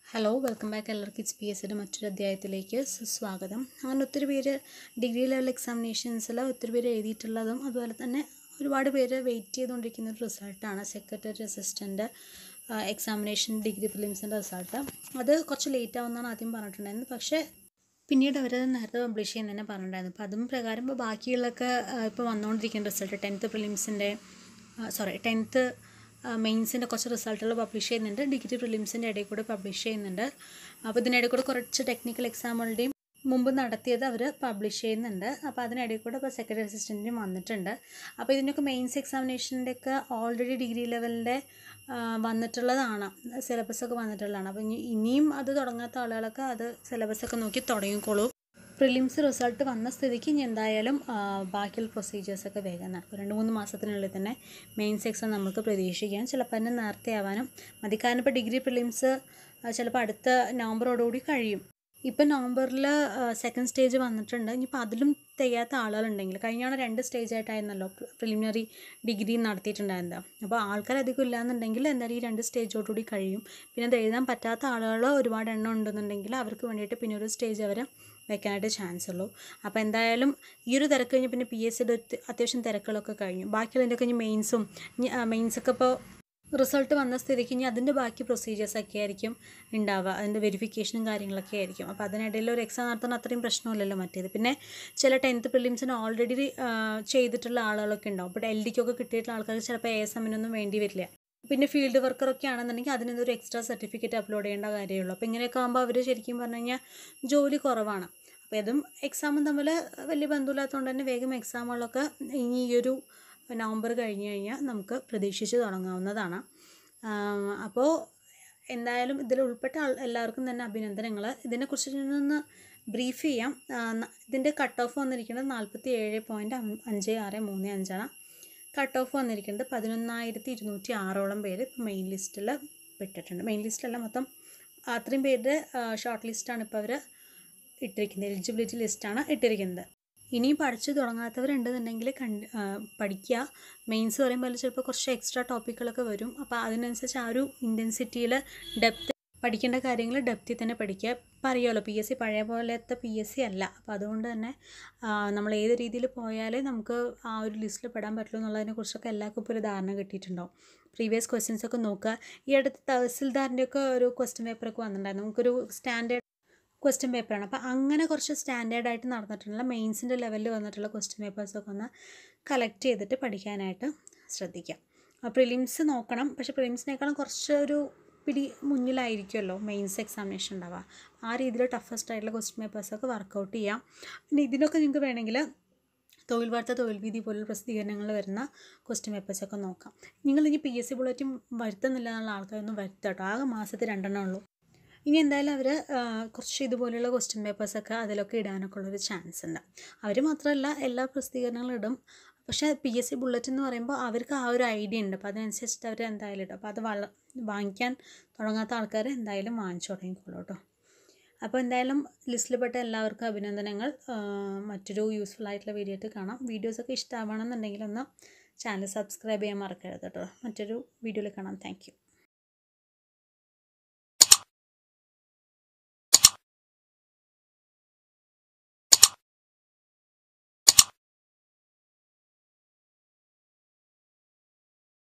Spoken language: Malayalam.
ഹലോ വെൽക്കം ബാക്ക് എല്ലാവർക്കും ഇറ്റ്സ് പി എസ് സിയുടെ മറ്റൊരു അധ്യായത്തിലേക്ക് സ്വാഗതം അങ്ങനെ ഒത്തിരി പേര് ഡിഗ്രി ലെവൽ എക്സാമിനേഷൻസിൽ ഒത്തിരി പേര് എഴുതിയിട്ടുള്ളതും അതുപോലെ തന്നെ ഒരുപാട് പേര് വെയിറ്റ് ചെയ്തുകൊണ്ടിരിക്കുന്ന ഒരു റിസൾട്ടാണ് സെക്രട്ടറി അസിസ്റ്റൻ്റ് എക്സാമിനേഷൻ ഡിഗ്രി പ്രിലിംസിൻ്റെ റിസൾട്ട് അത് കുറച്ച് ലേറ്റ് ആവുമെന്നാണ് ആദ്യം പറഞ്ഞിട്ടുണ്ടായിരുന്നത് പക്ഷേ പിന്നീട് അവർ നേരത്തെ പബ്ലിഷ് ചെയ്യുന്ന തന്നെ പറഞ്ഞിട്ടുണ്ടായിരുന്നു അപ്പോൾ അതും പ്രകാരം ഇപ്പോൾ ബാക്കിയുള്ളൊക്കെ ഇപ്പോൾ വന്നുകൊണ്ടിരിക്കുന്ന റിസൾട്ട് ടെൻത്ത് പ്രിലിംസിൻ്റെ സോറി ടെൻത്ത് മെയിൻസിൻ്റെ കുറച്ച് റിസൾട്ടുകൾ പബ്ലിഷ് ചെയ്യുന്നുണ്ട് ഡിഗ്രി പ്രിലിംസിൻ്റെ ഇടയിൽ കൂടെ പബ്ലിഷ് ചെയ്യുന്നുണ്ട് അപ്പോൾ ഇതിനിടയിൽ കൂടെ കുറച്ച് ടെക്നിക്കൽ എക്സാമുകളുടെയും മുമ്പ് നടത്തിയത് അവർ പബ്ലിഷ് ചെയ്യുന്നുണ്ട് അപ്പോൾ അതിനിടയിൽ കൂടെ ഇപ്പോൾ സെക്രട്ടറി അസിസ്റ്റൻറ്റിനും വന്നിട്ടുണ്ട് അപ്പോൾ ഇതിൻ്റെയൊക്കെ മെയിൻസ് എക്സാമിനേഷൻ്റെ ഒക്കെ ഓൾറെഡി ഡിഗ്രി ലെവലിൻ്റെ വന്നിട്ടുള്ളതാണ് സിലബസൊക്കെ വന്നിട്ടുള്ളതാണ് അപ്പോൾ ഇനി ഇനിയും അത് തുടങ്ങാത്ത ആളുകളൊക്കെ അത് സിലബസൊക്കെ നോക്കി തുടങ്ങിക്കോളൂ പ്രിലിംസ് റിസൾട്ട് വന്ന സ്ഥിതിക്ക് ഇനി എന്തായാലും ബാക്കിയുള്ള പ്രൊസീജിയേഴ്സൊക്കെ വേഗം നടക്കും രണ്ട് മൂന്ന് മാസത്തിനുള്ളിൽ തന്നെ മെയിൻസ് എക്സാം നമുക്ക് പ്രതീക്ഷിക്കാം ചിലപ്പോൾ തന്നെ നേരത്തെ ആവാനും മതി കാരണം ഇപ്പോൾ ഡിഗ്രി പ്രിലിംസ് ചിലപ്പോൾ അടുത്ത നവംബറോടുകൂടി കഴിയും ഇപ്പം നവംബറിൽ സെക്കൻഡ് സ്റ്റേജ് വന്നിട്ടുണ്ട് ഇനിയിപ്പോൾ അതിലും തികയാത്ത ആളുകളുണ്ടെങ്കിൽ കഴിഞ്ഞാണ് രണ്ട് സ്റ്റേജ് ആയിട്ടായിരുന്നല്ലോ പ്രിലിമിനറി ഡിഗ്രി നടത്തിയിട്ടുണ്ടായിരുന്നത് അപ്പോൾ ആൾക്കാർ അധികം ഇല്ലാന്നുണ്ടെങ്കിൽ എന്തായാലും ഈ രണ്ട് സ്റ്റേജോടുകൂടി കഴിയും പിന്നെ അത് എഴുതാൻ പറ്റാത്ത ആളുകൾ ഒരുപാട് എണ്ണം ഉണ്ടെന്നുണ്ടെങ്കിൽ അവർക്ക് വേണ്ടിയിട്ട് പിന്നെ ഒരു സ്റ്റേജ് അവരെ വെക്കാനായിട്ട് ചാൻസ് ഉള്ളൂ അപ്പോൾ എന്തായാലും ഈ ഒരു തിരക്ക് കഴിഞ്ഞ് പിന്നെ പി എസ് സിയുടെ അത്യാവശ്യം തിരക്കുകളൊക്കെ കഴിഞ്ഞു ബാക്കിയുള്ളതിൻ്റെ കഴിഞ്ഞ് മെയിൻസും മെയിൻസൊക്കെ ഇപ്പോൾ റിസൾട്ട് വന്ന സ്ഥിതിക്ക് ഇനി അതിൻ്റെ ബാക്കി പ്രൊസീജിയേഴ്സൊക്കെ ആയിരിക്കും ഉണ്ടാവുക അതിൻ്റെ വെരിഫിക്കേഷനും കാര്യങ്ങളൊക്കെ ആയിരിക്കും അപ്പോൾ അതിനിടയിൽ ഒരു എക്സാം നടത്തുന്ന അത്രയും പ്രശ്നമില്ലല്ലോ മറ്റേത് പിന്നെ ചില ടെൻത്ത് പ്രിലിംസിന് ഓൾറെഡി ചെയ്തിട്ടുള്ള ആളുകളൊക്കെ ഉണ്ടാവും ഇപ്പോൾ എൽ ഡിക്കൊക്കെ കിട്ടിയിട്ടുള്ള ആൾക്കാർക്ക് ചിലപ്പോൾ എ എസ് എമ്മിനൊന്നും വേണ്ടി വരില്ല പിന്നെ ഫീൽഡ് വർക്കറൊക്കെ ആണെന്നുണ്ടെങ്കിൽ അതിനൊരു എക്സ്ട്രാ സർട്ടിഫിക്കറ്റ് അപ്ലോഡ് ചെയ്യേണ്ട കാര്യമുള്ളൂ അപ്പോൾ ഇങ്ങനെയൊക്കെ ആകുമ്പോൾ അവർ ശരിക്കും പറഞ്ഞു കഴിഞ്ഞാൽ ജോലി കുറവാണ് അപ്പോൾ അതും എക്സാമും തമ്മിൽ വലിയ ബന്ധമില്ലാത്തതുകൊണ്ട് തന്നെ വേഗം എക്സാമുകളൊക്കെ ഇനി ഈ ഒരു നവംബർ കഴിഞ്ഞ് കഴിഞ്ഞാൽ നമുക്ക് പ്രതീക്ഷിച്ച് തുടങ്ങാവുന്നതാണ് അപ്പോൾ എന്തായാലും ഇതിൽ ഉൾപ്പെട്ട ആൾ എല്ലാവർക്കും തന്നെ അഭിനന്ദനങ്ങൾ ഇതിനെക്കുറിച്ച് ഞാനൊന്ന് ബ്രീഫ് ചെയ്യാം ഇതിൻ്റെ കട്ട് ഓഫ് വന്നിരിക്കുന്നത് നാൽപ്പത്തി ഏഴ് പോയിൻറ്റ് അഞ്ച് ആറ് മൂന്ന് അഞ്ചാണ് കട്ട് ഓഫ് വന്നിരിക്കുന്നത് പതിനൊന്നായിരത്തി ഇരുന്നൂറ്റി ആറോളം പേര് ഇപ്പോൾ മെയിൻ ലിസ്റ്റിൽ പെട്ടിട്ടുണ്ട് മെയിൻ ലിസ്റ്റിലല്ല മൊത്തം അത്രയും പേരുടെ ഷോർട്ട് ലിസ്റ്റാണ് ഇപ്പോൾ അവർ ഇട്ടിരിക്കുന്നത് എലിജിബിലിറ്റി ലിസ്റ്റാണ് ഇട്ടിരിക്കുന്നത് ഇനിയും പഠിച്ചു തുടങ്ങാത്തവരുണ്ടെന്നുണ്ടെങ്കിൽ കണ്ട് പഠിക്കുക മെയിൻസ് പറയുമ്പോൾ ചിലപ്പോൾ കുറച്ച് എക്സ്ട്രാ ടോപ്പിക്കുകളൊക്കെ വരും അപ്പോൾ അതിനനുസരിച്ച് ആ ഒരു ഇൻറ്റൻസിറ്റിയിൽ ഡെപ്ത് പഠിക്കേണ്ട കാര്യങ്ങൾ ഡെപ്തിൽ തന്നെ പഠിക്കുക ഇപ്പം അറിയാമല്ലോ പി എസ് സി പഴയ പോലത്തെ പി എസ് സി അല്ല അപ്പോൾ അതുകൊണ്ട് തന്നെ നമ്മൾ ഏത് രീതിയിൽ പോയാലേ നമുക്ക് ആ ഒരു ലിസ്റ്റിൽ പെടാൻ പറ്റുള്ളൂ എന്നുള്ളതിനെ കുറിച്ചൊക്കെ എല്ലാവർക്കും ഇപ്പോൾ ഒരു ധാരണ കിട്ടിയിട്ടുണ്ടാവും പ്രീവിയസ് ക്വസ്റ്റ്യൻസ് ഒക്കെ നോക്കുക ഈ അടുത്ത് തഹസിൽദാറിൻ്റെ ഒക്കെ ഒരു ക്വസ്റ്റ്യൻ പേപ്പറൊക്കെ വന്നിട്ടുണ്ടായിരുന്നു നമുക്കൊരു സ്റ്റാൻഡേർഡ് ക്വസ്റ്റ്യൻ പേപ്പറാണ് അപ്പോൾ അങ്ങനെ കുറച്ച് സ്റ്റാൻഡേർഡായിട്ട് നടന്നിട്ടുള്ള മെയിൻസിൻ്റെ ലെവലിൽ വന്നിട്ടുള്ള ക്വസ്റ്റ്യൻ പേപ്പേഴ്സൊക്കെ ഒന്ന് കളക്ട് ചെയ്തിട്ട് പഠിക്കാനായിട്ട് ശ്രദ്ധിക്കാം പ്രിലിംസ് നോക്കണം പക്ഷേ പ്രിലിംസിനേക്കാളും കുറച്ചൊരു പിടി മുന്നിലായിരിക്കുമല്ലോ മെയിൻസ് എക്സാമിനേഷൻ ഉണ്ടാവുക ആ രീതിയിൽ ടഫസ്റ്റ് ആയിട്ടുള്ള ക്വസ്റ്റ്യൻ പേപ്പേഴ്സൊക്കെ വർക്കൗട്ട് ചെയ്യാം പിന്നെ ഇതിനൊക്കെ നിങ്ങൾക്ക് വേണമെങ്കിൽ തൊഴിൽ വാർത്ത തൊഴിൽ വീതി പോലുള്ള പ്രസിദ്ധീകരണങ്ങൾ വരുന്ന ക്വസ്റ്റ്യൻ പേപ്പേഴ്സൊക്കെ നോക്കാം നിങ്ങൾ ഇനി പി എസ് സി ബുള്ളറ്റിൻ വരുത്തുന്നില്ല എന്നുള്ള ആൾക്കാരൊന്നും വരുത്തുക കേട്ടോ ആകെ മാസത്തിൽ രണ്ടെണ്ണം ഉള്ളൂ ഇനി എന്തായാലും അവർ കുറച്ച് ഇതുപോലെയുള്ള ക്വസ്റ്റ്യൻ പേപ്പേഴ്സൊക്കെ അതിലൊക്കെ ഇടാനൊക്കെ ഉള്ളൊരു ചാൻസ് ഉണ്ട് അവർ മാത്രമല്ല എല്ലാ പ്രസിദ്ധീകരണങ്ങളും ഇടും പക്ഷേ പി എസ് സി ബുള്ളറ്റിൻ എന്ന് പറയുമ്പോൾ അവർക്ക് ആ ഒരു ഐഡിയ ഉണ്ട് അപ്പോൾ അതിനനുസരിച്ചിട്ട് അവർ എന്തായാലും ഇടും അപ്പോൾ അത് വള വാങ്ങിക്കാൻ തുടങ്ങാത്ത ആൾക്കാർ എന്തായാലും വാങ്ങിച്ചു തുടങ്ങിക്കോളൂ കേട്ടോ അപ്പോൾ എന്തായാലും ലിസ്റ്റിൽപ്പെട്ട എല്ലാവർക്കും അഭിനന്ദനങ്ങൾ മറ്റൊരു യൂസ്ഫുൾ ആയിട്ടുള്ള വീഡിയോ ആയിട്ട് കാണാം വീഡിയോസൊക്കെ ഇഷ്ടമാവണമെന്നുണ്ടെങ്കിൽ ഒന്ന് ചാനൽ സബ്സ്ക്രൈബ് ചെയ്യാൻ മറക്കരുത് കേട്ടോ മറ്റൊരു വീഡിയോയിൽ കാണാം താങ്ക്